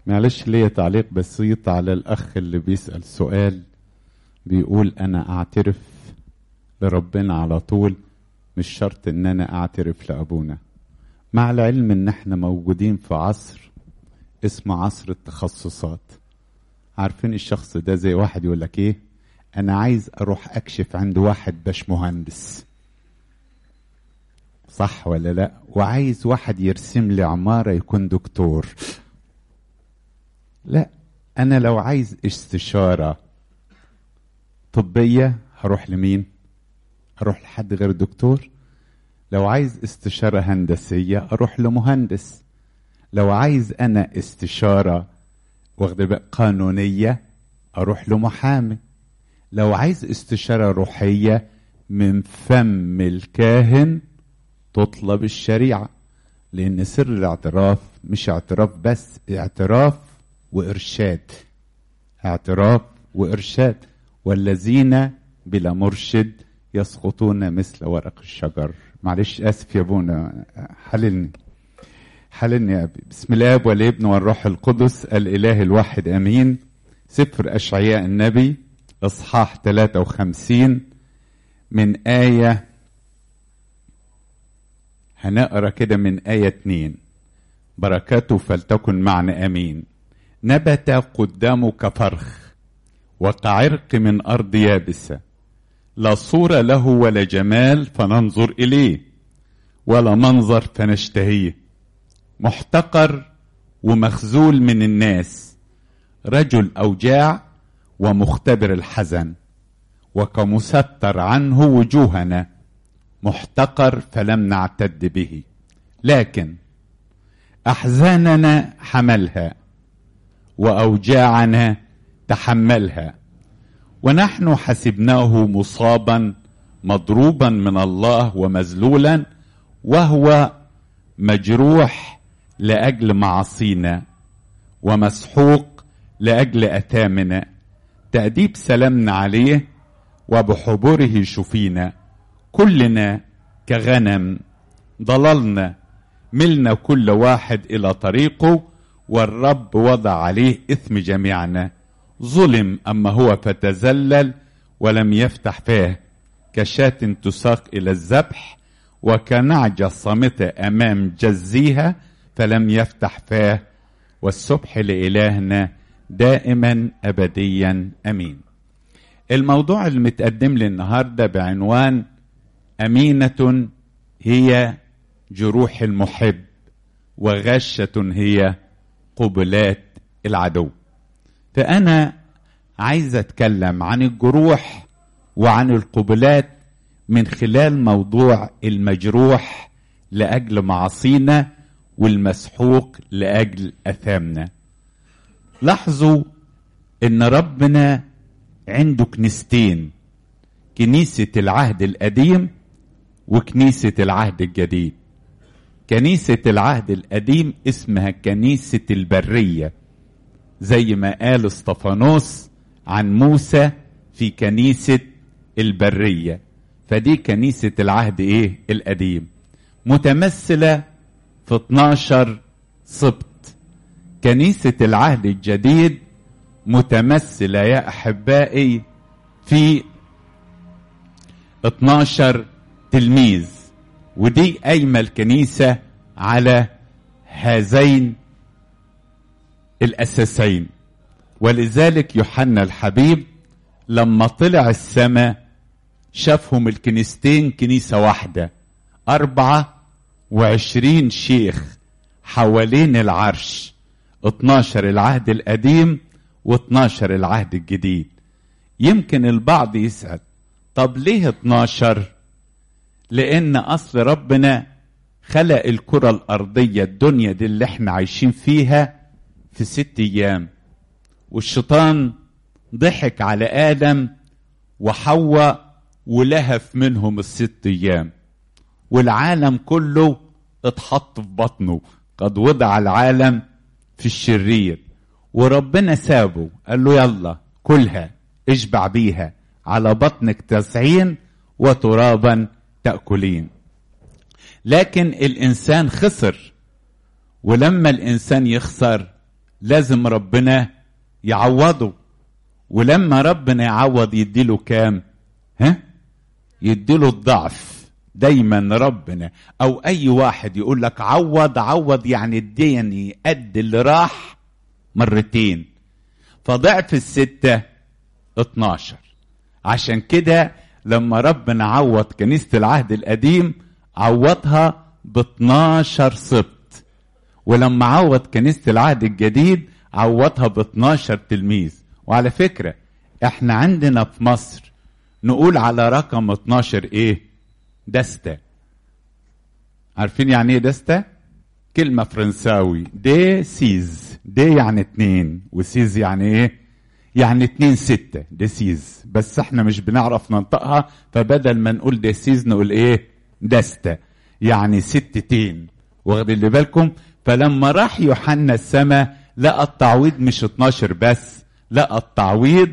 معلش ليا تعليق بسيط على الأخ اللي بيسأل سؤال بيقول أنا أعترف لربنا على طول مش شرط إن أنا أعترف لأبونا مع العلم إن إحنا موجودين في عصر اسمه عصر التخصصات عارفين الشخص ده زي واحد يقول لك إيه أنا عايز أروح أكشف عند واحد باش مهندس صح ولا لا وعايز واحد يرسم لي عمارة يكون دكتور لا أنا لو عايز استشارة طبية هروح لمين أروح لحد غير دكتور لو عايز استشارة هندسية أروح لمهندس لو عايز أنا استشارة واخد بالك قانونية أروح لمحامي لو عايز استشارة روحية من فم الكاهن تطلب الشريعة لأن سر الاعتراف مش اعتراف بس اعتراف وإرشاد اعتراف وإرشاد والذين بلا مرشد يسقطون مثل ورق الشجر معلش آسف يا ابونا حللني حللني يا أبي بسم الله والابن والروح القدس الإله الواحد أمين سفر أشعياء النبي إصحاح 53 من آية هنقرا كده من آية 2 بركاته فلتكن معنا آمين نبت قدامك فرخ وكعرق من أرض يابسة لا صورة له ولا جمال فننظر إليه ولا منظر فنشتهيه محتقر ومخزول من الناس رجل أوجاع ومختبر الحزن وكمستر عنه وجوهنا محتقر فلم نعتد به لكن احزاننا حملها واوجاعنا تحملها ونحن حسبناه مصابا مضروبا من الله ومذلولا وهو مجروح لاجل معاصينا ومسحوق لاجل اثامنا تاديب سلامنا عليه وبحبره شفينا كلنا كغنم ضللنا ملنا كل واحد الى طريقه والرب وضع عليه اثم جميعنا ظلم اما هو فتذلل ولم يفتح فاه كشاة تساق الى الذبح وكنعجة صامتة امام جزيها فلم يفتح فاه والسبح لالهنا دائما ابديا امين الموضوع المتقدم لي النهارده بعنوان امينه هي جروح المحب وغشه هي قبلات العدو فانا عايز اتكلم عن الجروح وعن القبلات من خلال موضوع المجروح لاجل معاصينا والمسحوق لاجل اثامنا لاحظوا ان ربنا عنده كنيستين كنيسه العهد القديم وكنيسة العهد الجديد كنيسة العهد القديم اسمها كنيسة البرية زي ما قال استفانوس عن موسى في كنيسة البرية فدي كنيسة العهد ايه القديم متمثلة في 12 سبط كنيسة العهد الجديد متمثلة يا أحبائي في 12 تلميذ ودي قايمه الكنيسه على هذين الاساسين ولذلك يوحنا الحبيب لما طلع السماء شافهم الكنيستين كنيسه واحده اربعه وعشرين شيخ حوالين العرش 12 العهد القديم و12 العهد الجديد يمكن البعض يسأل طب ليه 12 لان اصل ربنا خلق الكرة الارضية الدنيا دي اللي احنا عايشين فيها في ست ايام والشيطان ضحك على ادم وحواء ولهف منهم الست ايام والعالم كله اتحط في بطنه قد وضع العالم في الشرير وربنا سابه قال له يلا كلها اشبع بيها على بطنك تسعين وترابا تأكلين لكن الإنسان خسر ولما الإنسان يخسر لازم ربنا يعوضه ولما ربنا يعوض يديله كام ها يديله الضعف دايما ربنا او اي واحد يقول لك عوض عوض يعني اديني قد اللي راح مرتين فضعف الستة 12 عشان كده لما ربنا عوض كنيسة العهد القديم عوضها ب 12 سبط ولما عوض كنيسة العهد الجديد عوضها ب 12 تلميذ وعلى فكرة احنا عندنا في مصر نقول على رقم 12 ايه دستة عارفين يعني ايه دستة كلمة فرنساوي دي سيز دي يعني اتنين وسيز يعني ايه يعني اتنين ستة دي سيز بس احنا مش بنعرف ننطقها فبدل ما نقول دي سيز نقول ايه دستة يعني ستتين واخدين اللي بالكم فلما راح يوحنا السماء لقى التعويض مش 12 بس لقى التعويض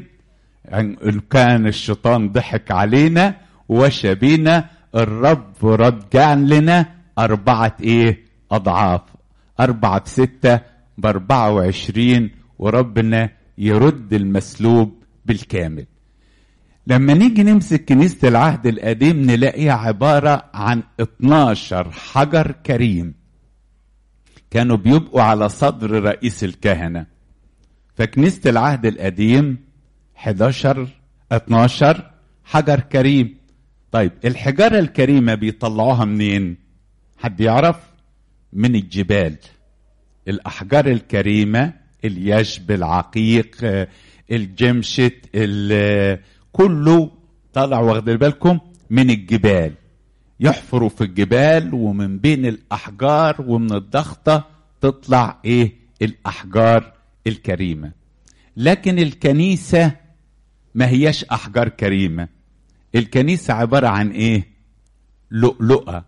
كان الشيطان ضحك علينا وشى بينا الرب رجع لنا أربعة إيه أضعاف أربعة بستة بأربعة وعشرين وربنا يرد المسلوب بالكامل لما نيجي نمسك كنيسة العهد القديم نلاقيها عبارة عن 12 حجر كريم كانوا بيبقوا على صدر رئيس الكهنة فكنيسة العهد القديم 11 12 حجر كريم طيب الحجارة الكريمة بيطلعوها منين حد يعرف من الجبال الأحجار الكريمة اليشب العقيق الجمشت كله طلع واخد بالكم من الجبال يحفروا في الجبال ومن بين الأحجار ومن الضغطة تطلع إيه الأحجار الكريمة لكن الكنيسة ما هياش أحجار كريمة الكنيسة عبارة عن إيه لؤلؤة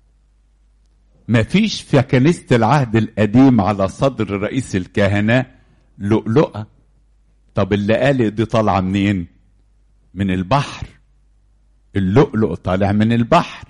ما فيش في كنيسة العهد القديم على صدر رئيس الكهنة لؤلؤة طب اللي قال دي طالعة منين من البحر اللؤلؤ طالع من البحر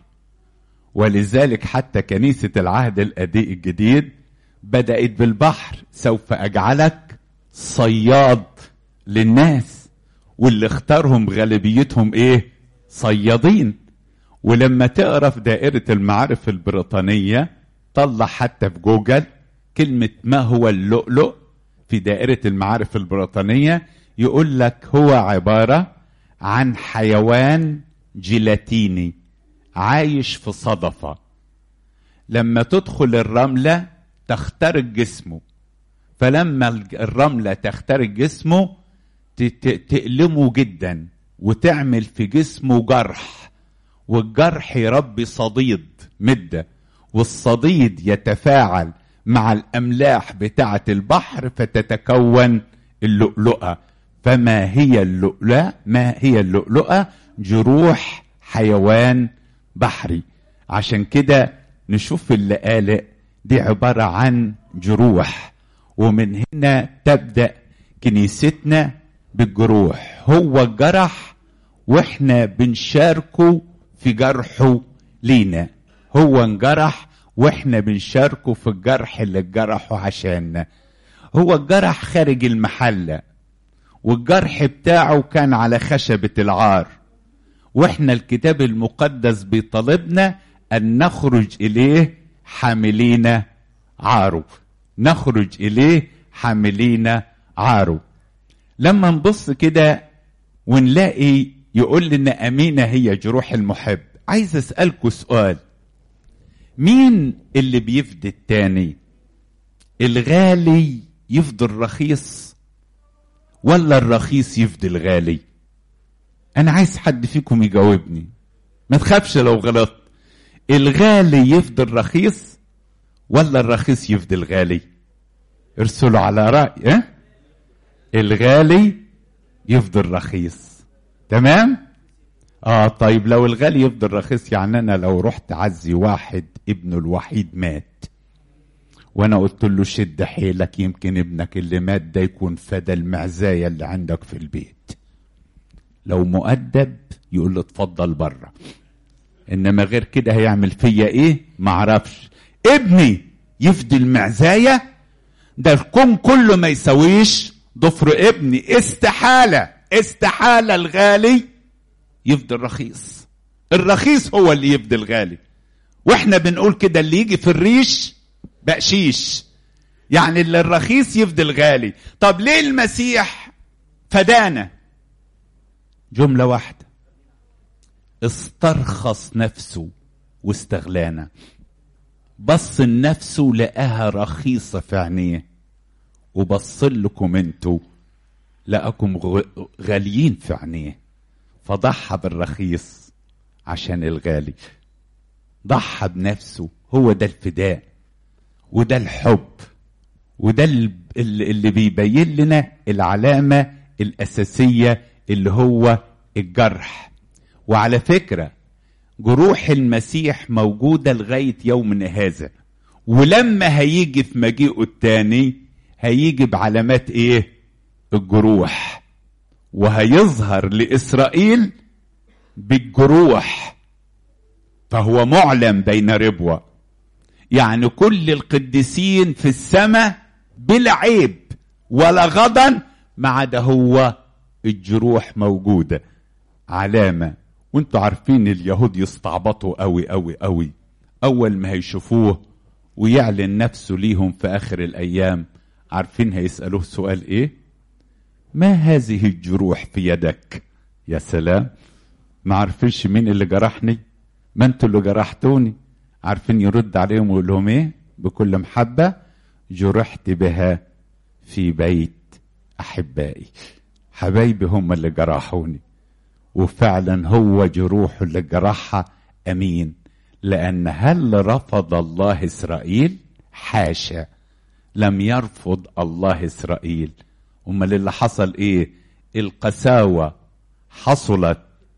ولذلك حتى كنيسة العهد القديم الجديد بدأت بالبحر سوف أجعلك صياد للناس واللي اختارهم غالبيتهم ايه صيادين ولما تقرا في دائرة المعارف البريطانية طلع حتى في جوجل كلمة ما هو اللؤلؤ في دائرة المعارف البريطانية يقول لك هو عبارة عن حيوان جيلاتيني عايش في صدفة لما تدخل الرملة تخترق جسمه فلما الرملة تخترق جسمه تألمه جدا وتعمل في جسمه جرح والجرح يربي صديد مدة والصديد يتفاعل مع الأملاح بتاعة البحر فتتكون اللؤلؤة فما هي اللؤلؤة ما هي اللؤلؤة جروح حيوان بحري عشان كده نشوف اللقالق دي عبارة عن جروح ومن هنا تبدأ كنيستنا بالجروح هو الجرح واحنا بنشاركه في جرحه لينا هو انجرح واحنا بنشاركه في الجرح اللي اتجرحه عشاننا هو الجرح خارج المحلة والجرح بتاعه كان على خشبة العار واحنا الكتاب المقدس بيطالبنا ان نخرج اليه حاملين عاره نخرج اليه حاملين عاره لما نبص كده ونلاقي يقول لنا امينه هي جروح المحب عايز اسالكوا سؤال مين اللي بيفدي التاني الغالي يفضي الرخيص ولا الرخيص يفدي الغالي انا عايز حد فيكم يجاوبني ما تخافش لو غلطت الغالي يفدي الرخيص ولا الرخيص يفدي الغالي ارسلوا على رأي اه؟ الغالي يفضل الرخيص تمام اه طيب لو الغالي يفضل الرخيص يعني انا لو رحت عزي واحد ابنه الوحيد مات وانا قلت له شد حيلك يمكن ابنك اللي مات ده يكون فدى المعزاية اللي عندك في البيت لو مؤدب يقول له اتفضل بره انما غير كده هيعمل فيا ايه معرفش ابني يفدي المعزاية ده الكون كله ما يسويش ضفر ابني استحالة استحالة الغالي يفضل رخيص الرخيص هو اللي يفضل الغالي واحنا بنقول كده اللي يجي في الريش بقشيش يعني اللي الرخيص يفضل غالي طب ليه المسيح فدانا جملة واحدة استرخص نفسه واستغلانا بص لنفسه لقاها رخيصة في عينيه وبص لكم انتوا لقاكم غاليين في عينيه فضحى بالرخيص عشان الغالي ضحى بنفسه هو ده الفداء وده الحب وده اللي بيبين لنا العلامة الأساسية اللي هو الجرح وعلى فكرة جروح المسيح موجودة لغاية يومنا هذا ولما هيجي في مجيئه التاني هيجي بعلامات ايه الجروح وهيظهر لإسرائيل بالجروح فهو معلم بين ربوة يعني كل القديسين في السماء بلا عيب ولا غضن ما عدا هو الجروح موجودة علامة وانتوا عارفين اليهود يستعبطوا قوي قوي قوي اول ما هيشوفوه ويعلن نفسه ليهم في اخر الايام عارفين هيسألوه سؤال ايه ما هذه الجروح في يدك يا سلام ما عارفينش مين اللي جرحني ما انتوا اللي جرحتوني عارفين يرد عليهم ويقول لهم ايه بكل محبة جرحت بها في بيت احبائي حبايبي هم اللي جرحوني وفعلا هو جروحه اللي جرحها امين لان هل رفض الله اسرائيل حاشا لم يرفض الله اسرائيل امال اللي حصل ايه القساوه حصلت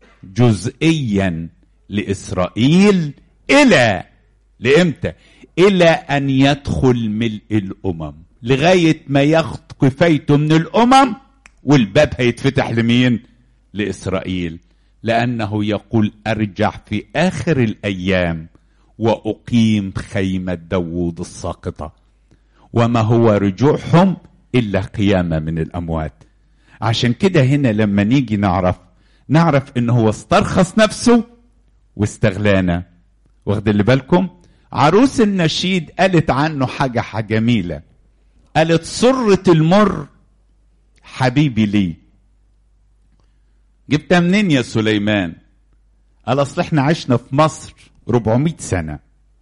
جزئيا لاسرائيل الى لامتى الى ان يدخل ملء الامم لغايه ما ياخد كفايته من الامم والباب هيتفتح لمين لاسرائيل لانه يقول ارجع في اخر الايام واقيم خيمه داوود الساقطه وما هو رجوعهم الا قيامه من الاموات عشان كده هنا لما نيجي نعرف نعرف ان هو استرخص نفسه واستغلانا واخد اللي بالكم عروس النشيد قالت عنه حاجه جميله قالت سرة المر حبيبي لي جبتها منين يا سليمان قال اصل احنا عشنا في مصر 400 سنه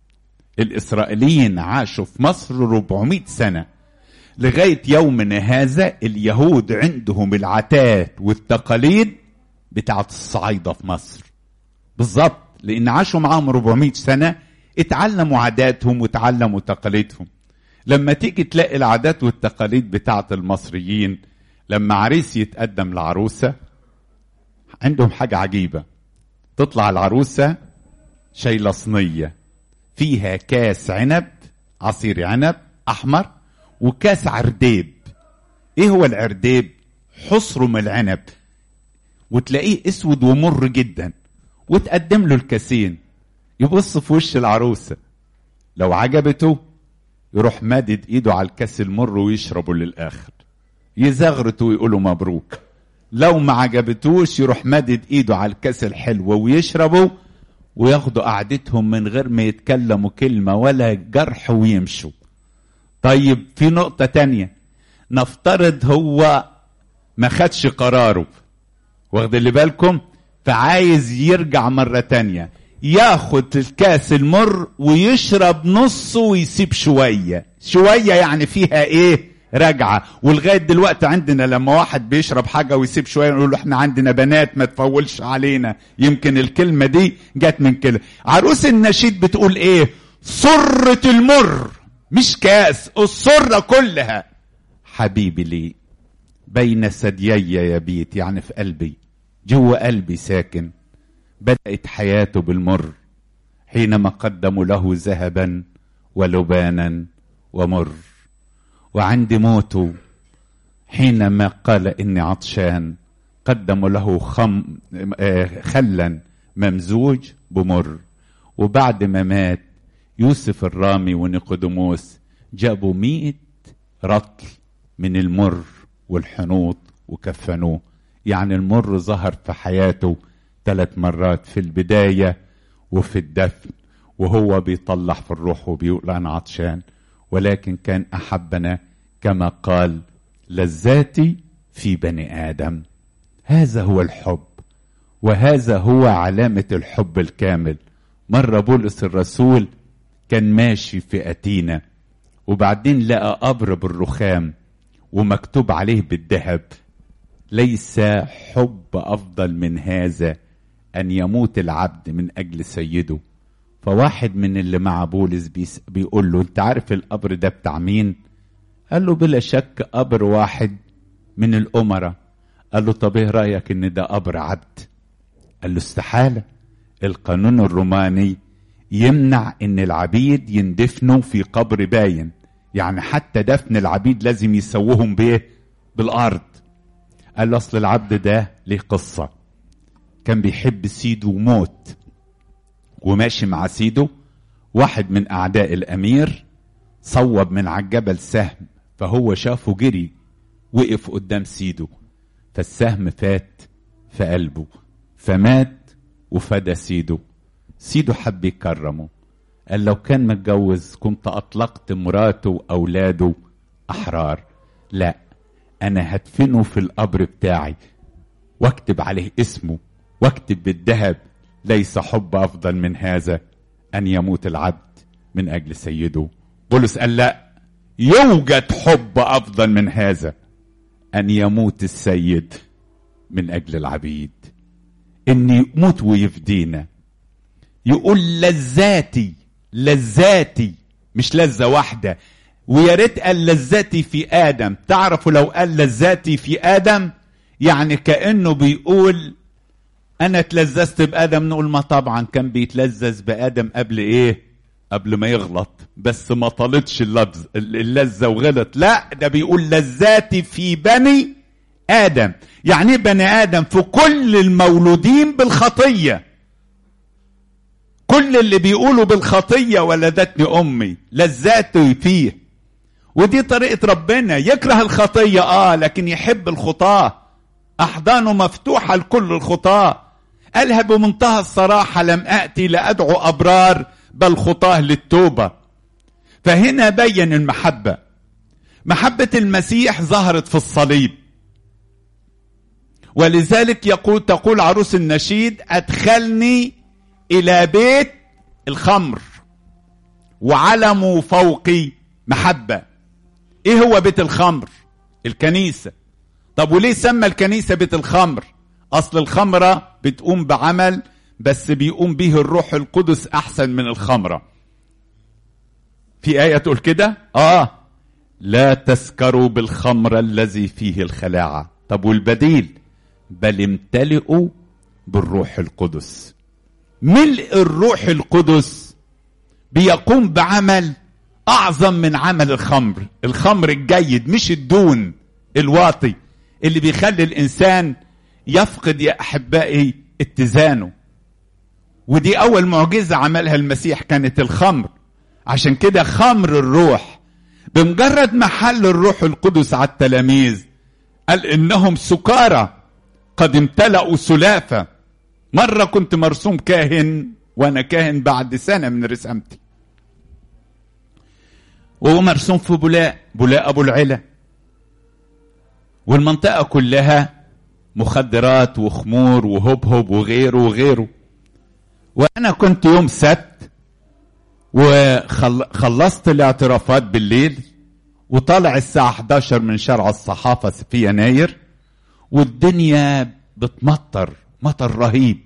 الاسرائيليين عاشوا في مصر 400 سنه لغايه يومنا هذا اليهود عندهم العادات والتقاليد بتاعت الصعايده في مصر بالظبط لان عاشوا معاهم 400 سنه اتعلموا عاداتهم وتعلموا تقاليدهم لما تيجي تلاقي العادات والتقاليد بتاعت المصريين لما عريس يتقدم لعروسه عندهم حاجه عجيبه تطلع العروسه شايله صينيه فيها كاس عنب عصير عنب احمر وكاس عرديب ايه هو العرديب حصره من العنب وتلاقيه اسود ومر جدا وتقدم له الكاسين يبص في وش العروسه لو عجبته يروح مادد ايده على الكاس المر ويشربه للاخر يزغرته ويقولوا مبروك لو ما عجبتوش يروح مادد ايده على الكاس الحلو ويشربه وياخدوا قعدتهم من غير ما يتكلموا كلمة ولا جرح ويمشوا طيب في نقطة تانية نفترض هو ما خدش قراره واخد اللي بالكم فعايز يرجع مرة تانية ياخد الكاس المر ويشرب نصه ويسيب شوية شوية يعني فيها ايه راجعة ولغاية دلوقتي عندنا لما واحد بيشرب حاجة ويسيب شوية نقول له احنا عندنا بنات ما تفولش علينا يمكن الكلمة دي جت من كده عروس النشيد بتقول ايه سرة المر مش كاس السرة كلها حبيبي لي بين ثديي يبيت يعني في قلبي جوه قلبي ساكن بدأت حياته بالمر حينما قدموا له ذهبا ولبانا ومر وعند موته حينما قال اني عطشان قدموا له خم خلا ممزوج بمر وبعد ما مات يوسف الرامي ونيقوديموس جابوا مئة رطل من المر والحنوط وكفنوه يعني المر ظهر في حياته ثلاث مرات في البداية وفي الدفن وهو بيطلع في الروح وبيقول أنا عطشان ولكن كان أحبنا كما قال لذاتي في بني آدم هذا هو الحب وهذا هو علامة الحب الكامل مرة بولس الرسول كان ماشي في أتينا وبعدين لقى قبر بالرخام ومكتوب عليه بالذهب ليس حب أفضل من هذا أن يموت العبد من أجل سيده فواحد من اللي مع بولس بيس بيقول له أنت عارف القبر ده بتاع مين؟ قال له بلا شك قبر واحد من الأمراء قال له طب ايه رأيك ان ده قبر عبد قال له استحالة القانون الروماني يمنع ان العبيد يندفنوا في قبر باين يعني حتى دفن العبيد لازم يسووهم بايه بالارض قال له اصل العبد ده ليه قصة كان بيحب سيده وموت وماشي مع سيده واحد من اعداء الامير صوب من على الجبل سهم فهو شافه جري وقف قدام سيده فالسهم فات في قلبه فمات وفدى سيده سيده حب يكرمه قال لو كان متجوز كنت اطلقت مراته واولاده احرار لا انا هدفنه في القبر بتاعي واكتب عليه اسمه واكتب بالذهب ليس حب افضل من هذا ان يموت العبد من اجل سيده بولس قال لا يوجد حب افضل من هذا ان يموت السيد من اجل العبيد ان يموت ويفدينا يقول لذاتي لذاتي مش لذة واحدة ويا ريت قال لذاتي في آدم تعرفوا لو قال لذاتي في آدم يعني كأنه بيقول أنا اتلذذت بآدم نقول ما طبعا كان بيتلذذ بآدم قبل إيه؟ قبل ما يغلط بس ما طالتش اللذ اللذة وغلط لا ده بيقول لذاتي في بني آدم يعني ايه بني آدم في كل المولودين بالخطية كل اللي بيقولوا بالخطية ولدتني أمي لذاتي فيه ودي طريقة ربنا يكره الخطية آه لكن يحب الخطاة أحضانه مفتوحة لكل الخطاة قالها بمنتهى الصراحة لم أأتي لأدعو أبرار بل خطاه للتوبة فهنا بين المحبة محبة المسيح ظهرت في الصليب ولذلك يقول تقول عروس النشيد أدخلني إلى بيت الخمر وعلموا فوقي محبة إيه هو بيت الخمر الكنيسة طب وليه سمى الكنيسة بيت الخمر أصل الخمرة بتقوم بعمل بس بيقوم به الروح القدس احسن من الخمره في ايه تقول كده اه لا تسكروا بالخمر الذي فيه الخلاعه طب والبديل بل امتلئوا بالروح القدس ملء الروح القدس بيقوم بعمل اعظم من عمل الخمر الخمر الجيد مش الدون الواطي اللي بيخلي الانسان يفقد يا احبائي اتزانه ودي اول معجزه عملها المسيح كانت الخمر عشان كده خمر الروح بمجرد ما حل الروح القدس على التلاميذ قال انهم سكارى قد امتلأوا سلافة مرة كنت مرسوم كاهن وانا كاهن بعد سنة من رسامتي وهو مرسوم في بولاق بولاق ابو العلا والمنطقة كلها مخدرات وخمور وهبهب وغيره وغيره وانا كنت يوم سبت وخلصت الاعترافات بالليل وطالع الساعة 11 من شارع الصحافة في يناير والدنيا بتمطر مطر رهيب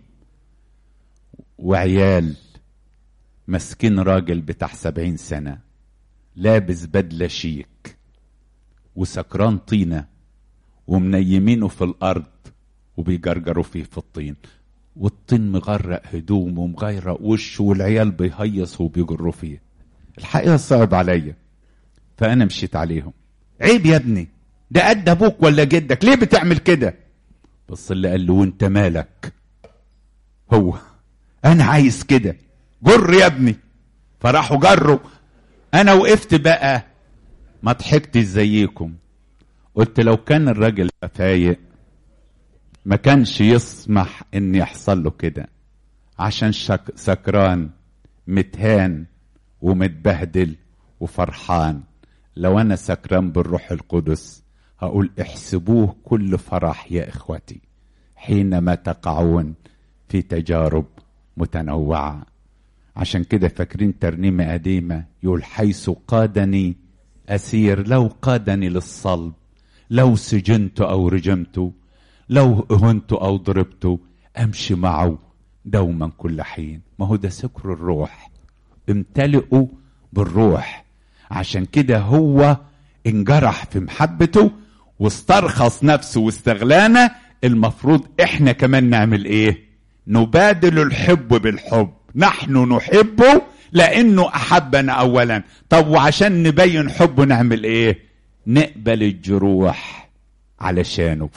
وعيال مسكين راجل بتاع سبعين سنة لابس بدلة شيك وسكران طينة ومنيمينه في الأرض وبيجرجروا فيه في الطين والطين مغرق هدومه ومغيرق وشه والعيال بيهيصوا وبيجروا فيه الحقيقة صعب عليا فأنا مشيت عليهم عيب يا ابني ده قد أبوك ولا جدك ليه بتعمل كده بس اللي قال له وانت مالك هو أنا عايز كده جر يا ابني فراحوا جروا أنا وقفت بقى ما ضحكتش زيكم قلت لو كان الراجل فايق ما كانش يسمح ان يحصل له كده عشان شك سكران متهان ومتبهدل وفرحان لو انا سكران بالروح القدس هقول احسبوه كل فرح يا اخوتي حينما تقعون في تجارب متنوعه عشان كده فاكرين ترنيمه قديمه يقول حيث قادني اسير لو قادني للصلب لو سجنت او رجمت لو اهنت او ضربت امشي معه دوما كل حين ما هو ده سكر الروح امتلئوا بالروح عشان كده هو انجرح في محبته واسترخص نفسه واستغلانه المفروض احنا كمان نعمل ايه نبادل الحب بالحب نحن نحبه لانه احبنا اولا طب وعشان نبين حبه نعمل ايه نقبل الجروح علشانه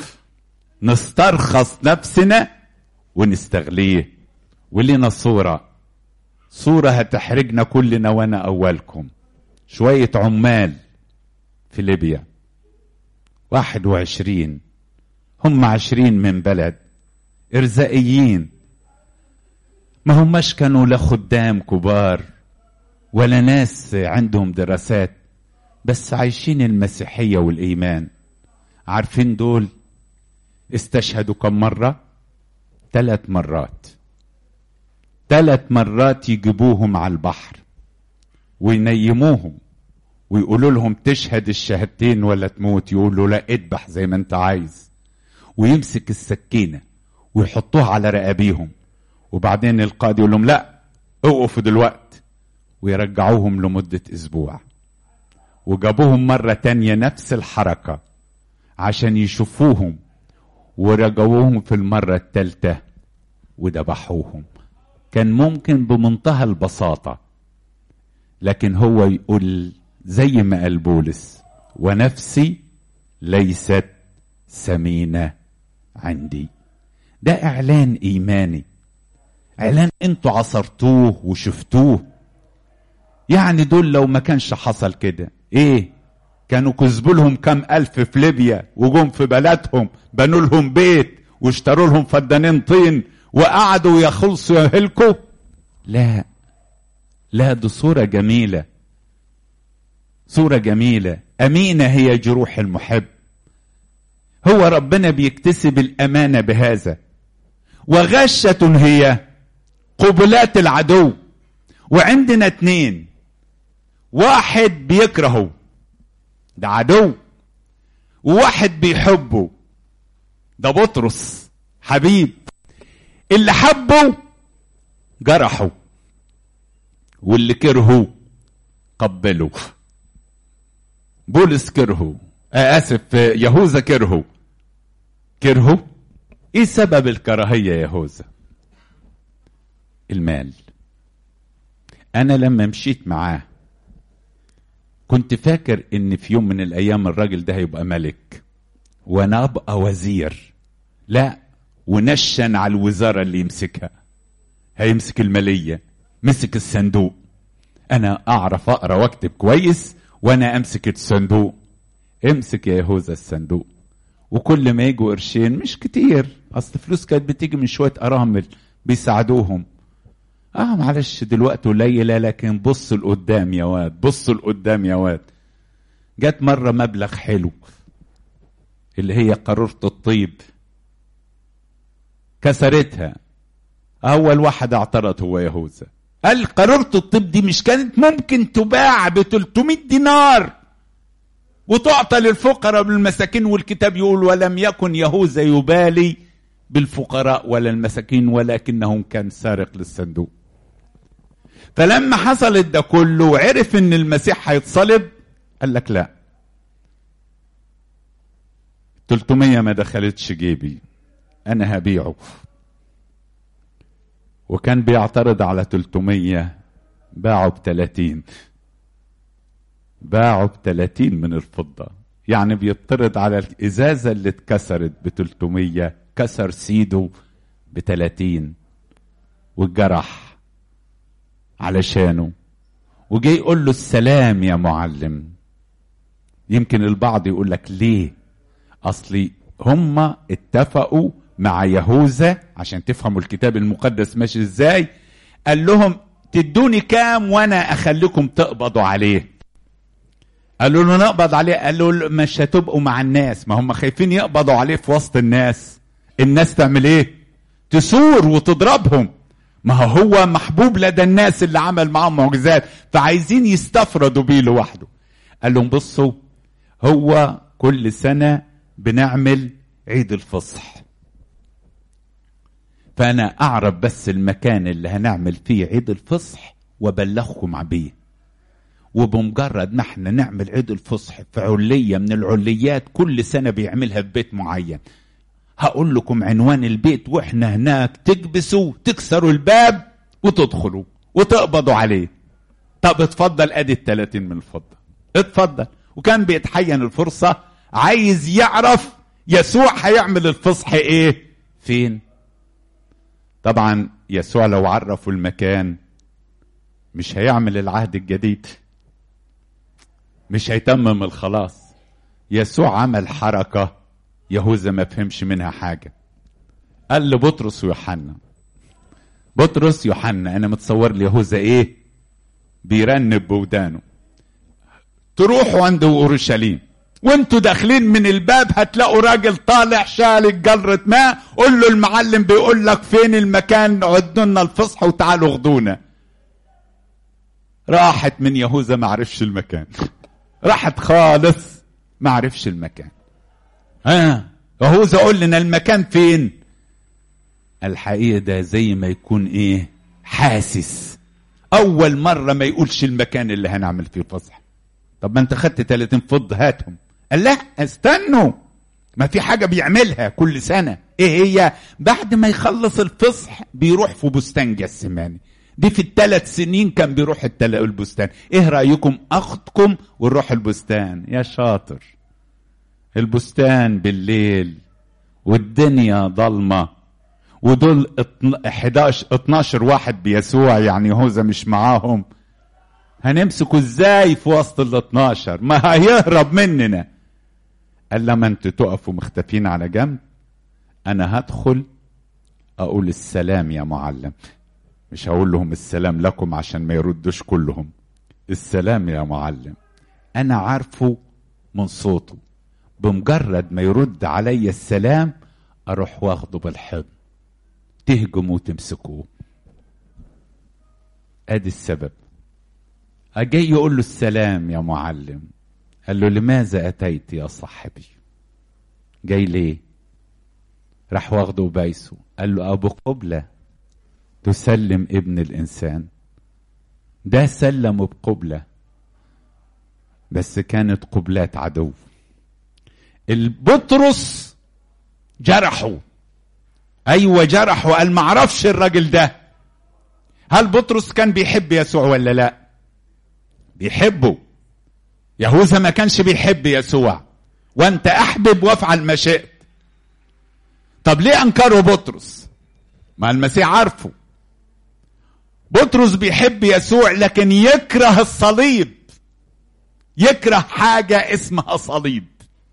نسترخص نفسنا ونستغليه ولنا صورة صورة هتحرجنا كلنا وانا اولكم شوية عمال في ليبيا واحد وعشرين هم عشرين من بلد ارزائيين ما هماش كانوا لا خدام كبار ولا ناس عندهم دراسات بس عايشين المسيحية والإيمان عارفين دول استشهدوا كم مرة ثلاث مرات ثلاث مرات يجيبوهم على البحر وينيموهم ويقولوا لهم تشهد الشهادتين ولا تموت يقولوا لا اذبح زي ما انت عايز ويمسك السكينه ويحطوها على رقابيهم وبعدين القائد يقول لهم لا اوقفوا دلوقتي ويرجعوهم لمدة أسبوع وجابوهم مرة تانية نفس الحركة عشان يشوفوهم ورجعوهم في المرة التالتة وذبحوهم كان ممكن بمنتهى البساطة لكن هو يقول زي ما قال بولس ونفسي ليست سمينة عندي ده إعلان إيماني إعلان أنتوا عصرتوه وشفتوه يعني دول لو ما كانش حصل كده إيه كانوا كسبوا لهم كام ألف في ليبيا وجم في بلدهم بنوا لهم بيت واشتروا لهم فدانين طين وقعدوا يخلصوا يهلكوا لا لا دي صورة جميلة صورة جميلة أمينة هي جروح المحب هو ربنا بيكتسب الأمانة بهذا وغشة هي قبلات العدو وعندنا اتنين واحد بيكرهه ده عدو وواحد بيحبه ده بطرس حبيب اللي حبه جرحه واللي كرهه قبله بولس كرهه آه اسف يهوذا كرهه كرهه ايه سبب الكراهيه يا يهوذا المال انا لما مشيت معاه كنت فاكر ان في يوم من الايام الراجل ده هيبقى ملك وانا ابقى وزير لا ونشن على الوزاره اللي يمسكها هيمسك الماليه مسك الصندوق انا اعرف اقرا واكتب كويس وانا امسك الصندوق امسك يا يهوذا الصندوق وكل ما يجوا قرشين مش كتير اصل فلوس كانت بتيجي من شويه ارامل بيساعدوهم اه معلش دلوقتي قليله لكن بص لقدام يا واد بص لقدام يا واد جت مره مبلغ حلو اللي هي قارورة الطيب كسرتها اول واحد اعترض هو يهوذا قال قارورة الطيب دي مش كانت ممكن تباع ب 300 دينار وتعطى للفقراء والمساكين والكتاب يقول ولم يكن يهوذا يبالي بالفقراء ولا المساكين ولكنه كان سارق للصندوق فلما حصلت ده كله وعرف ان المسيح هيتصلب قال لك لا 300 ما دخلتش جيبي انا هبيعه وكان بيعترض على 300 باعوا ب 30 باعوا ب 30 من الفضة يعني بيطرد على الإزازة اللي اتكسرت ب 300 كسر سيده ب 30 والجرح علشانه وجاي يقول له السلام يا معلم يمكن البعض يقول لك ليه اصلي هم اتفقوا مع يهوذا عشان تفهموا الكتاب المقدس ماشي ازاي قال لهم تدوني كام وانا اخليكم تقبضوا عليه قالوا له نقبض عليه قالوا له مش هتبقوا مع الناس ما هم خايفين يقبضوا عليه في وسط الناس الناس تعمل ايه تسور وتضربهم ما هو محبوب لدى الناس اللي عمل معاهم معجزات فعايزين يستفردوا بيه لوحده قال لهم بصوا هو كل سنة بنعمل عيد الفصح فأنا أعرف بس المكان اللي هنعمل فيه عيد الفصح وبلغكم بيه وبمجرد ما احنا نعمل عيد الفصح في علية من العليات كل سنة بيعملها في بيت معين هقول لكم عنوان البيت واحنا هناك تكبسوا تكسروا الباب وتدخلوا وتقبضوا عليه طب اتفضل ادي التلاتين من الفضة اتفضل وكان بيتحين الفرصة عايز يعرف يسوع هيعمل الفصح ايه فين طبعا يسوع لو عرفوا المكان مش هيعمل العهد الجديد مش هيتمم الخلاص يسوع عمل حركة يهوذا ما فهمش منها حاجة قال لبطرس ويوحنا بطرس يوحنا انا متصور لي يهوذا ايه بيرنب بودانه تروحوا عند اورشليم وانتوا داخلين من الباب هتلاقوا راجل طالع شال جرة ماء قول له المعلم بيقول لك فين المكان عدوا لنا الفصح وتعالوا خدونا راحت من يهوذا ما عرفش المكان راحت خالص ما عرفش المكان ها يهوذا قول لنا المكان فين الحقيقة ده زي ما يكون ايه حاسس اول مرة ما يقولش المكان اللي هنعمل فيه الفصح طب ما انت خدت 30 فض هاتهم قال لا استنوا ما في حاجة بيعملها كل سنة ايه هي بعد ما يخلص الفصح بيروح في بستان جسماني دي في الثلاث سنين كان بيروح التل... البستان ايه رأيكم اخدكم ونروح البستان يا شاطر البستان بالليل والدنيا ضلمة ودول 11 12 واحد بيسوع يعني يهوذا مش معاهم هنمسكه ازاي في وسط ال 12 ما هيهرب مننا قال لما انتوا تقفوا مختفين على جنب انا هدخل اقول السلام يا معلم مش هقول لهم السلام لكم عشان ما يردوش كلهم السلام يا معلم انا عارفه من صوته بمجرد ما يرد علي السلام اروح واخده بالحضن تهجموا وتمسكوه ادي السبب اجي يقول له السلام يا معلم قال له لماذا اتيت يا صاحبي جاي ليه راح واخده وبايسه قال له ابو قبله تسلم ابن الانسان ده سلم بقبله بس كانت قبلات عدو البطرس جرحه ايوه جرحه قال ما عرفش الراجل ده هل بطرس كان بيحب يسوع ولا لا بيحبه يهوذا ما كانش بيحب يسوع وانت احبب وافعل ما شئت طب ليه انكره بطرس ما المسيح عارفه بطرس بيحب يسوع لكن يكره الصليب يكره حاجة اسمها صليب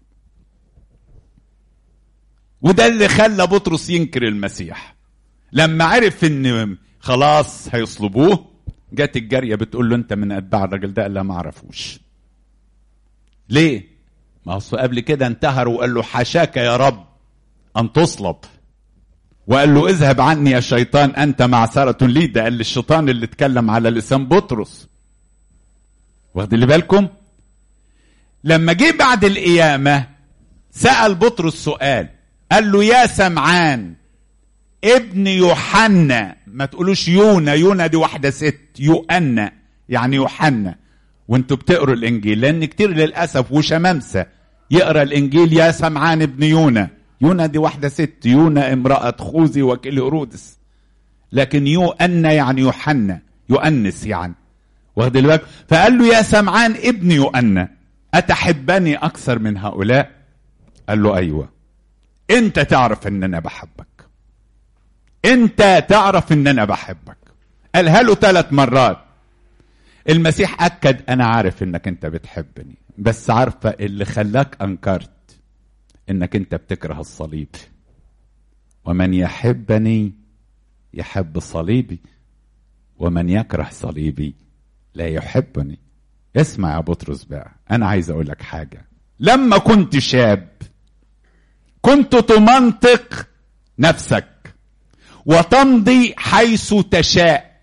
وده اللي خلى بطرس ينكر المسيح لما عرف ان خلاص هيصلبوه جت الجاريه بتقول له انت من اتباع الراجل ده قال لها ما اعرفوش ليه ما هو قبل كده انتهر وقال له حاشاك يا رب ان تصلب وقال له اذهب عني يا شيطان انت معثرة لي ده قال للشيطان اللي اتكلم على لسان بطرس واخد اللي بالكم لما جه بعد القيامة سأل بطرس سؤال قال له يا سمعان ابن يوحنا ما تقولوش يونا يونا دي واحدة ست يوأنا يعني يوحنا وانتوا بتقروا الانجيل لان كتير للاسف وشمامسه يقرا الانجيل يا سمعان ابن يونا يونا دي واحده ست يونا امراه خوذي وكيل هرودس لكن يوأنا يعني يوحنا يؤنس يعني واخد بالك فقال له يا سمعان ابن يوأنا اتحبني اكثر من هؤلاء قال له ايوه انت تعرف ان انا بحبك انت تعرف ان انا بحبك قالها له ثلاث مرات المسيح اكد انا عارف انك انت بتحبني بس عارفة اللي خلاك أنكرت إنك أنت بتكره الصليب ومن يحبني يحب صليبي ومن يكره صليبي لا يحبني اسمع يا بطرس بقى أنا عايز أقول لك حاجة لما كنت شاب كنت تمنطق نفسك وتمضي حيث تشاء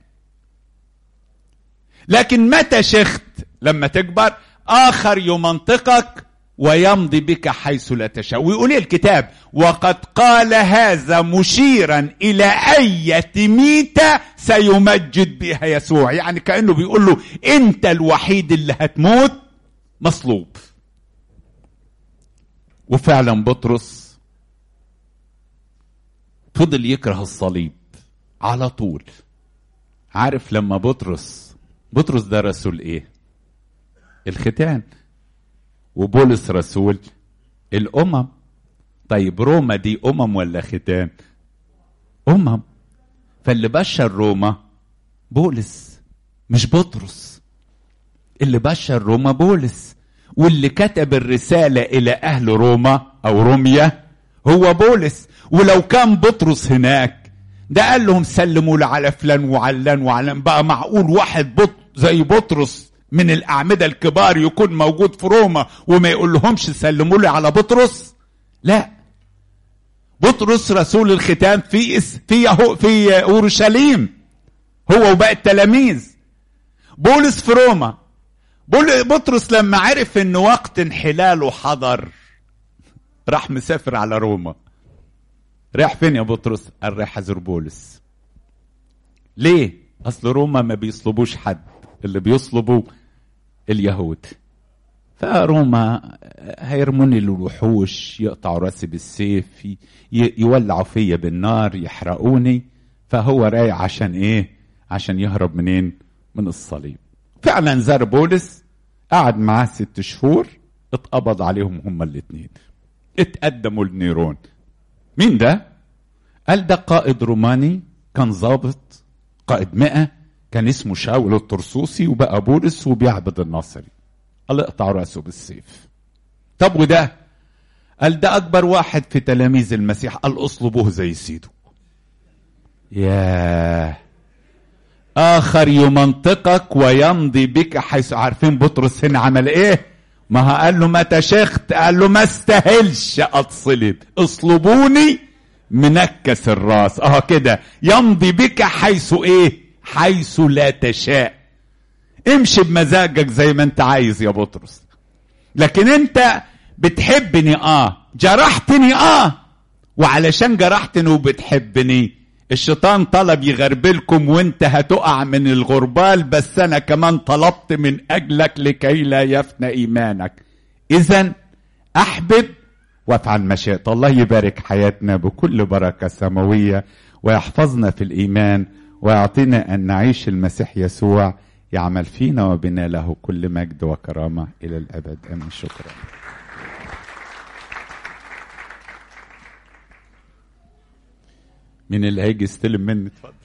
لكن متى شخت لما تكبر آخر يمنطقك ويمضي بك حيث لا تشاء ويقول الكتاب وقد قال هذا مشيرا إلى أية ميتة سيمجد بها يسوع يعني كأنه بيقول له أنت الوحيد اللي هتموت مصلوب وفعلا بطرس فضل يكره الصليب على طول عارف لما بطرس بطرس ده رسول ايه الختان وبولس رسول الامم طيب روما دي امم ولا ختان امم فاللي بشر روما بولس مش بطرس اللي بشر روما بولس واللي كتب الرساله الى اهل روما او روميا هو بولس ولو كان بطرس هناك ده قال لهم سلموا لي على فلان وعلان وعلان بقى معقول واحد بط زي بطرس من الأعمدة الكبار يكون موجود في روما وما يقول لهمش سلموا لي على بطرس لا بطرس رسول الختام في في يهو في اورشليم هو وباقي التلاميذ بولس في روما بطرس لما عرف ان وقت انحلاله حضر راح مسافر على روما رايح فين يا بطرس قال رايح ازور بولس ليه اصل روما ما بيصلبوش حد اللي بيصلبوا اليهود فروما هيرموني الوحوش يقطعوا راسي بالسيف يولعوا فيا بالنار يحرقوني فهو رايح عشان ايه عشان يهرب منين من الصليب فعلا زار بولس قعد معاه ست شهور اتقبض عليهم هما الاثنين اتقدموا لنيرون مين ده قال ده قائد روماني كان ضابط قائد مئة كان اسمه شاول الطرسوسي وبقى بولس وبيعبد الناصري قال اقطع راسه بالسيف طب وده قال ده اكبر واحد في تلاميذ المسيح قال اصلبوه زي سيده ياه اخر يمنطقك ويمضي بك حيث عارفين بطرس هنا عمل ايه ما قال له متى شخت قال له ما استاهلش اتصلب اصلبوني منكس الراس اه كده يمضي بك حيث ايه حيث لا تشاء امشي بمزاجك زي ما انت عايز يا بطرس لكن انت بتحبني اه جرحتني اه وعلشان جرحتني وبتحبني الشيطان طلب يغربلكم وانت هتقع من الغربال بس انا كمان طلبت من اجلك لكي لا يفنى ايمانك اذا احبب وافعل مشيئة الله يبارك حياتنا بكل بركة سماوية ويحفظنا في الإيمان ويعطينا أن نعيش المسيح يسوع يعمل فينا وبنا له كل مجد وكرامة إلى الأبد آمين شكرا مين اللي هيجي يستلم مني اتفضل